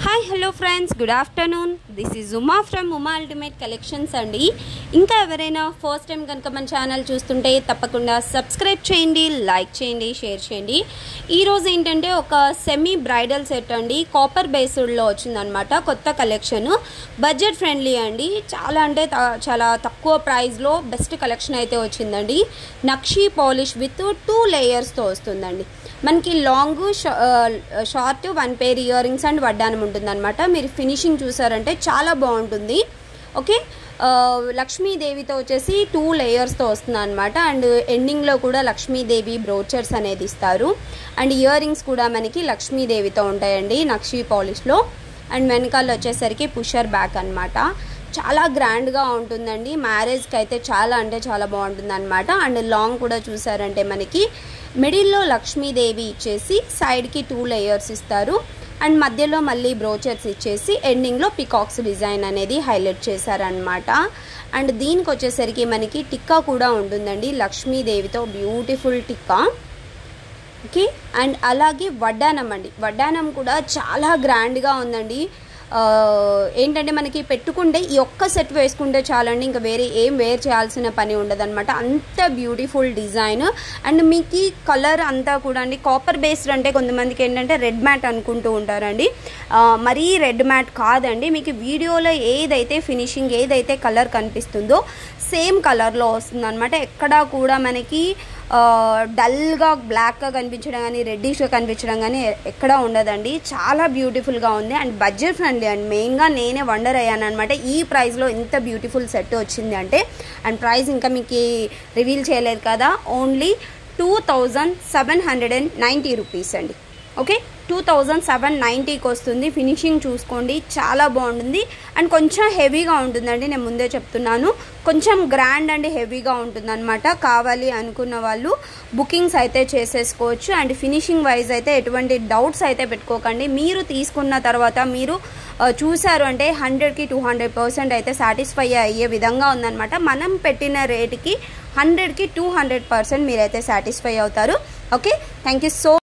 hi hello friends good afternoon this is Uma from Uma ultimate collections అండి ఇంకా ఎవరైనా first time కనుక మన ఛానల్ చూస్తుంటే తప్పకుండా సబ్స్క్రైబ్ చేయండి లైక్ చేయండి షేర్ చేయండి ఈరోజు ఏంటంటే ఒక సెమీ బ్రైడల్ సెట్ అండి కాపర్ బేస్డ్లో వచ్చిందనమాట కొత్త కలెక్షన్ బడ్జెట్ ఫ్రెండ్లీ అండి చాలా అంటే త- చాలా తక్కువ ప్రైస్లో బెస్ట్ కలెక్షన్ అయితే వచ్చిందండి నక్షీ పాలిష్ విత్ టూ లేయర్స్తో వస్తుందండి మనకి long short one pair earrings and వడ్డానం ఉంటుందన్నమాట మీరు ఫినిషింగ్ చూసారంటే చాలా బాగుంటుంది ఓకే ఆ, లక్ష్మీదేవితో వచ్చేసి టూ లేయర్స్తో వస్తుంది అనమాట అండ్ ఎండింగ్లో కూడా లక్ష్మీదేవి బ్రోచర్స్ అనేది ఇస్తారు అండ్ ఇయర్ రింగ్స్ కూడా మనకి లక్ష్మీదేవితో ఉంటాయండి నక్షి పాలిష్లో అండ్ వెనకాల వచ్చేసరికి పుషర్ బ్యాక్ అన్నమాట చాలా గ్రాండ్గా ఉంటుందండి మ్యారేజ్కి అయితే చాలా అంటే చాలా బాగుంటుంది అనమాట అండ్ లాంగ్ కూడా చూసారంటే మనకి మిడిల్లో లక్ష్మీదేవి ఇచ్చేసి సైడ్కి టూ లేయర్స్ ఇస్తారు అండ్ మధ్యలో మళ్ళీ బ్రోచర్స్ ఇచ్చేసి ఎండింగ్లో పికాక్స్ డిజైన్ అనేది హైలైట్ చేశారనమాట అండ్ దీనికి వచ్చేసరికి మనకి టిక్కా కూడా ఉంటుందండి లక్ష్మీదేవితో బ్యూటిఫుల్ టిక్కా ఓకే అండ్ అలాగే వడ్డానం అండి వడ్డానం కూడా చాలా గ్రాండ్గా ఉందండి ఆ, ఏంటంటే మనకి పెట్టుకుంటే ఈ ఒక్క సెట్ వేసుకుంటే చాలండి ఇంకా వేరే ఏం వేర్ చేయాల్సిన పని ఉండదన్నమాట అంత బ్యూటిఫుల్ డిజైన్ అండ్ మీకు ఈ కలర్ అంతా కూడా అండి కాపర్ బేస్డ్ అంటే కొంతమందికి ఏంటంటే రెడ్ మ్యాట్ అనుకుంటూ ఉంటారండి ఆ, మరీ రెడ్ మ్యాట్ కాదండి మీకు వీడియోలో ఏదైతే ఫినిషింగ్ ఏదైతే కలర్ కనిపిస్తుందో సేమ్ కలర్లో వస్తుంది అనమాట ఎక్కడా కూడా మనకి ఆ, డల్గా బ్లాక్గా కనిపించడం కానీ రెడ్డిష్గా కనిపించడం కానీ ఎక్కడా ఉండదండి చాలా బ్యూటిఫుల్గా ఉంది అండ్ బడ్జెట్ ఫ్రెండ్లీ అండ్ మెయిన్గా నేనే వండర్ అయ్యాను అనమాట ఈ ప్రైస్లో ఇంత బ్యూటిఫుల్ సెట్ వచ్చింది అంటే అండ్ ప్రైస్ ఇంకా మీకు రివీల్ చేయలేదు కదా only two thousand seven hundred and ninety rupees అండి ఓకే టూ థౌజండ్ సెవెన్ నైంటీకి వస్తుంది ఫినిషింగ్ చూసుకోండి చాలా బాగుంటుంది అండ్ కొంచెం హెవీగా ఉంటుందండి నేను ముందే చెప్తున్నాను కొంచెం గ్రాండ్ అండ్ హెవీగా ఉంటుందన్నమాట కావాలి అనుకున్న వాళ్ళు బుకింగ్స్ అయితే చేసేసుకోవచ్చు అండ్ ఫినిషింగ్ వైజ్ అయితే ఎటువంటి డౌట్స్ అయితే పెట్టుకోకండి మీరు తీసుకున్న తర్వాత మీరు ఆ, చూశారు అంటే హండ్రెడ్కి టూ హండ్రెడ్ పర్సెంట్ అయితే సాటిస్ఫై అయ్యే విధంగా ఉందన్నమాట మనం పెట్టిన రేటుకి హండ్రెడ్కి టూ హండ్రెడ్ పర్సెంట్ మీరైతే సాటిస్ఫై అవుతారు ఓకే థ్యాంక్ యూ సో